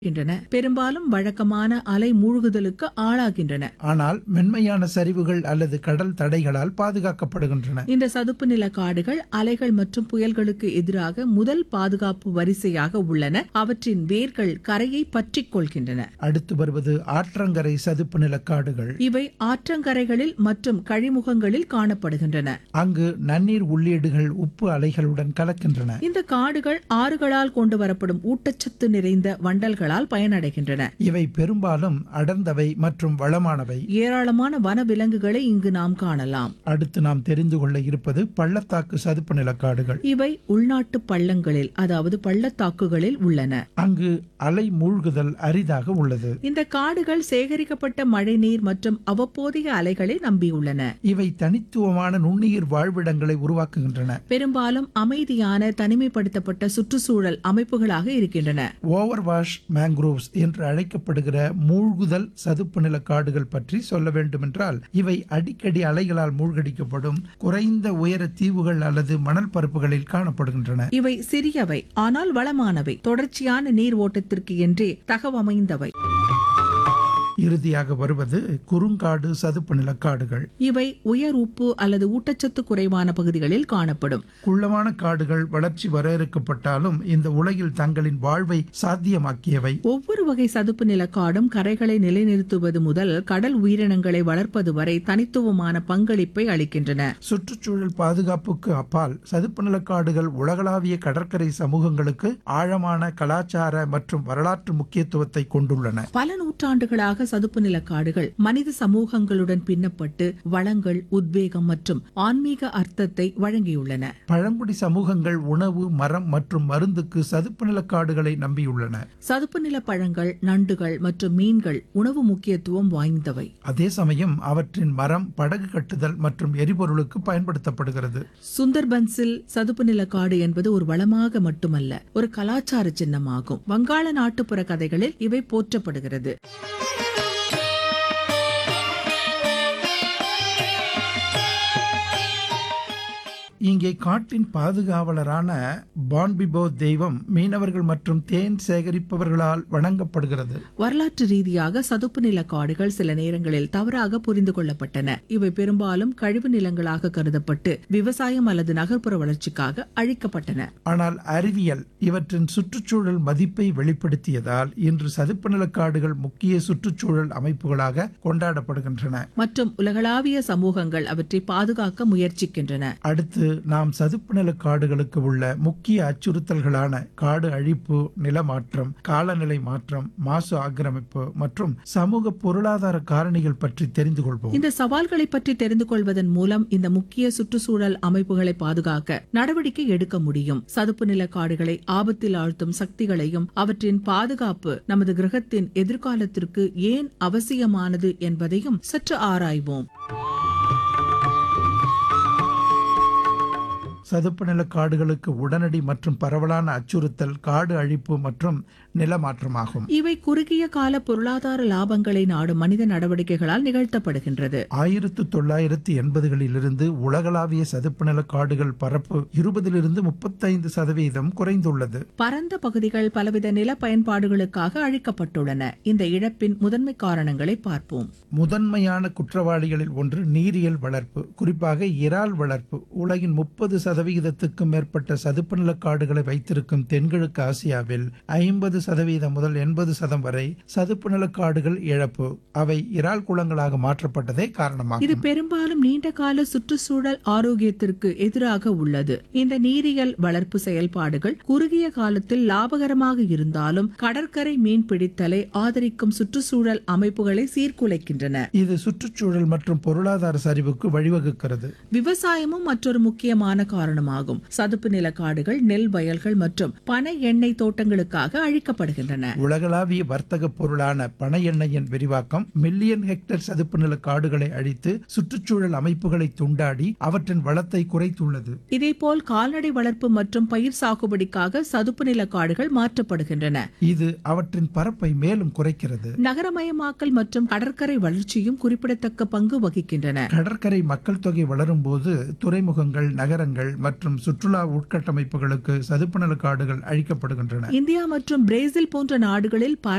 இருக்கின்றன பெரும்பாலும் வழக்கமான அலை மூழ்குதலுக்கு ஆளாகின்றன ஆனால் மென்மையான சரிவுகள் அல்லது கடல் தடைகளால் பாதுகாக்கப்படுகின்றன இந்த சதுப்பு நில காடுகள் அலைகள் மற்றும் புயல்களுக்கு எதிராக முதல் பாதுகாப்பு வரிசையாக உள்ளன அவற்றின் வேர்கள் கரையை பற்றிக் கொள்கின்றன அடுத்து வருவது ஆற்றங்கரை சதுப்பு நிலக்காடுகள் இவை ஆற்றங்கரைகளில் மற்றும் கழிமுகங்களில் காணப்படுகின்றன அங்கு நன்னீர் உள்ளீடுகள் உப்பு அலைகளுடன் கலக்கின்றன இந்த காடுகள் ஆறுகளால் கொண்டு வரப்படும் ஊட்டச்சத்து நிறைந்த வண்டல்களால் பயனடைகின்றன இவை பெரும்பாலும் அடர்ந்தவை மற்றும் வளமானவை ஏராளமான வனவிலங்குகளை இங்கு நாம் காணலாம் அடுத்து நாம் தெரிந்து கொள்ள இருப்பது பள்ளத்தாக்கு சதுப்பு நிலக்காடுகள் இவை உள்நாட்டு பள்ளங்களில் அதாவது பள்ளத்தாக்குகளில் உள்ளன அங்கு அலை மூழ்குதல் அரிதாக உள்ளது இந்த காடுகள் சேகரிக்கப்பட்ட மழைநீர் மற்றும் அவ்வப்போதைய அலைகளை நம்பியுள்ளன இவை தனித்துவமான நுண்ணுயிர் வாழ்விடங்களை உருவாக்குகின்றன பெரும்பாலும் அமைதியான தனிமைப்படுத்தப்பட்ட சுற்றுச்சூழல் அமைப்புகளாக இருக்கின்றன ஓவர் வாஷ் மேங்க்ரோவ்ஸ் என்று அழைக்கப்படுகிற மூழ்குதல் சதுப்பு நில காடுகள் பற்றி சொல்ல வேண்டுமென்றால் இவை அடிக்கடி அலைகளால் மூழ்கடிக்கப்படும் குறைந்த உயர தீவுகள் அல்லது மணல் பரப்புகளில் காணப்படுகின்றன இவை சிறியவை ஆனால் வளமானவை தொடர்ச்சியான நீர் ஓட்டத்திற்கு என்றே தகவமைந்தவை இறுதியாக வருவது குறுங்காடு சதுப்பு நிலக்காடுகள் இவை உயர் உப்பு அல்லது ஊட்டச்சத்து குறைவான பகுதிகளில் காணப்படும் குள்ளமான காடுகள் வளர்ச்சி வரையறுக்கப்பட்டாலும் இந்த உலகில் தங்களின் வாழ்வை சாத்தியமாக்கியவை ஒவ்வொரு வகை சதுப்பு நிலக்காடும் கரைகளை நிலைநிறுத்துவது முதல் கடல் உயிரினங்களை வளர்ப்பது வரை தனித்துவமான பங்களிப்பை அளிக்கின்றன சுற்றுச்சூழல் பாதுகாப்புக்கு அப்பால் சதுப்பு நிலக்காடுகள் உலகளாவிய கடற்கரை சமூகங்களுக்கு ஆழமான கலாச்சார மற்றும் வரலாற்று முக்கியத்துவத்தை கொண்டுள்ளன பல நூற்றாண்டுகளாக சதுப்பு நில காடுகள் மனித சமூகங்களுடன் பின்னப்பட்டு வளங்கள் உத்வேகம் மற்றும் ஆன்மீக அர்த்தத்தை வழங்கியுள்ளன பழங்குடி சமூகங்கள் உணவு மரம் மற்றும் மருந்துக்கு சதுப்பு நிலக்காடுகளை நம்பியுள்ளன சதுப்பு நில பழங்கள் நண்டுகள் மற்றும் மீன்கள் உணவு முக்கியத்துவம் வாய்ந்தவை அதே சமயம் அவற்றின் மரம் படகு கட்டுதல் மற்றும் எரிபொருளுக்கு பயன்படுத்தப்படுகிறது சுந்தர்பன்ஸில் சதுப்பு நில காடு என்பது ஒரு வளமாக மட்டுமல்ல ஒரு கலாச்சார சின்னமாகும் வங்காள நாட்டுப்புற கதைகளில் இவை போற்றப்படுகிறது இங்கே காட்டின் பாதுகாவலரான பான்பிபோ தெய்வம் மீனவர்கள் மற்றும் தேன் சேகரிப்பவர்களால் வணங்கப்படுகிறது வரலாற்று ரீதியாக சதுப்பு நில காடுகள் சில நேரங்களில் தவறாக புரிந்து கொள்ளப்பட்டன இவை பெரும்பாலும் கழிவு நிலங்களாக கருதப்பட்டு விவசாயம் அல்லது நகர்ப்புற வளர்ச்சிக்காக அழிக்கப்பட்டன ஆனால் அறிவியல் இவற்றின் சுற்றுச்சூழல் மதிப்பை வெளிப்படுத்தியதால் இன்று சதுப்பு நிலக்காடுகள் முக்கிய சுற்றுச்சூழல் அமைப்புகளாக கொண்டாடப்படுகின்றன மற்றும் உலகளாவிய சமூகங்கள் அவற்றை பாதுகாக்க முயற்சிக்கின்றன அடுத்து நாம் சதுப்பு நில காடுகளுக்கு உள்ள முக்கிய அச்சுறுத்தல்களான காடு அழிப்பு நிலமாற்றம் காலநிலை மாற்றம் மாசு ஆக்கிரமிப்பு மற்றும் சமூக பொருளாதார காரணிகள் பற்றி தெரிந்து கொள்வோம் இந்த சவால்களை பற்றி தெரிந்து கொள்வதன் மூலம் இந்த முக்கிய சுற்றுச்சூழல் அமைப்புகளை பாதுகாக்க நடவடிக்கை எடுக்க முடியும் சதுப்பு நில காடுகளை ஆபத்தில் ஆழ்த்தும் சக்திகளையும் அவற்றின் பாதுகாப்பு நமது கிரகத்தின் எதிர்காலத்திற்கு ஏன் அவசியமானது என்பதையும் சற்று ஆராய்வோம் சதுப்பு நில காடுகளுக்கு உடனடி மற்றும் பரவலான அச்சுறுத்தல் காடு அழிப்பு மற்றும் நிலமாற்றமாகும் இவை குறுகிய கால பொருளாதார லாபங்களை நாடும் மனித நடவடிக்கைகளால் நிகழ்த்தப்படுகின்றது ஆயிரத்து தொள்ளாயிரத்து எண்பதுகளிலிருந்து உலகளாவிய சதுப்பு நில காடுகள் பரப்பு இருபதிலிருந்து முப்பத்தைந்து சதவீதம் குறைந்துள்ளது பரந்த பகுதிகள் பலவித நில பயன்பாடுகளுக்காக அழிக்கப்பட்டுள்ளன இந்த இழப்பின் முதன்மை காரணங்களை பார்ப்போம் முதன்மையான குற்றவாளிகளில் ஒன்று நீரியல் வளர்ப்பு குறிப்பாக இறால் வளர்ப்பு உலகின் முப்பது சதவிகிதத்துக்கும் மேற்பட்ட சதுப்பு நில காடுகளை வைத்திருக்கும் தென்கிழக்கு ஆசியாவில் ஐம்பது சதவீதம் முதல் எண்பது சதம் வரை சதுப்பு நில காடுகள் இழப்பு அவை இறால் குளங்களாக மாற்றப்பட்டதே இது காரணமாகும் பெரும்பாலும் நீண்ட கால சுற்றுச்சூழல் ஆரோக்கியத்திற்கு எதிராக உள்ளது இந்த நீரியல் வளர்ப்பு செயல்பாடுகள் குறுகிய காலத்தில் லாபகரமாக இருந்தாலும் கடற்கரை மீன் பிடித்தலை ஆதரிக்கும் சுற்றுச்சூழல் அமைப்புகளை சீர்குலைக்கின்றன இது சுற்றுச்சூழல் மற்றும் பொருளாதார சரிவுக்கு வழிவகுக்கிறது விவசாயமும் மற்றொரு முக்கியமான காரணமாகும் சதுப்பு நில காடுகள் நெல் வயல்கள் மற்றும் பனை எண்ணெய் தோட்டங்களுக்காக அழிக்கப்படுகின்றன உலகளாவிய வர்த்தக பொருளான பனை எண்ணெயின் விரிவாக்கம் மில்லியன் ஹெக்டேர் சதுப்பு நில காடுகளை அழித்து சுற்றுச்சூழல் அமைப்புகளை துண்டாடி அவற்றின் வளத்தை குறைத்துள்ளது இதேபோல் கால்நடை வளர்ப்பு மற்றும் பயிர் சாகுபடிக்காக சதுப்பு நில காடுகள் மாற்றப்படுகின்றன இது அவற்றின் பரப்பை மேலும் குறைக்கிறது நகரமயமாக்கல் மற்றும் கடற்கரை வளர்ச்சியும் குறிப்பிடத்தக்க பங்கு வகிக்கின்றன கடற்கரை மக்கள் தொகை வளரும் போது துறைமுகங்கள் நகரங்கள் மற்றும் சுற்றுலா உட்கட்டமைப்புகளுக்கு சதுப்பு நில காடுகள் அழிக்கப்படுகின்றன இந்தியா மற்றும் பிரேசில் போன்ற நாடுகளில்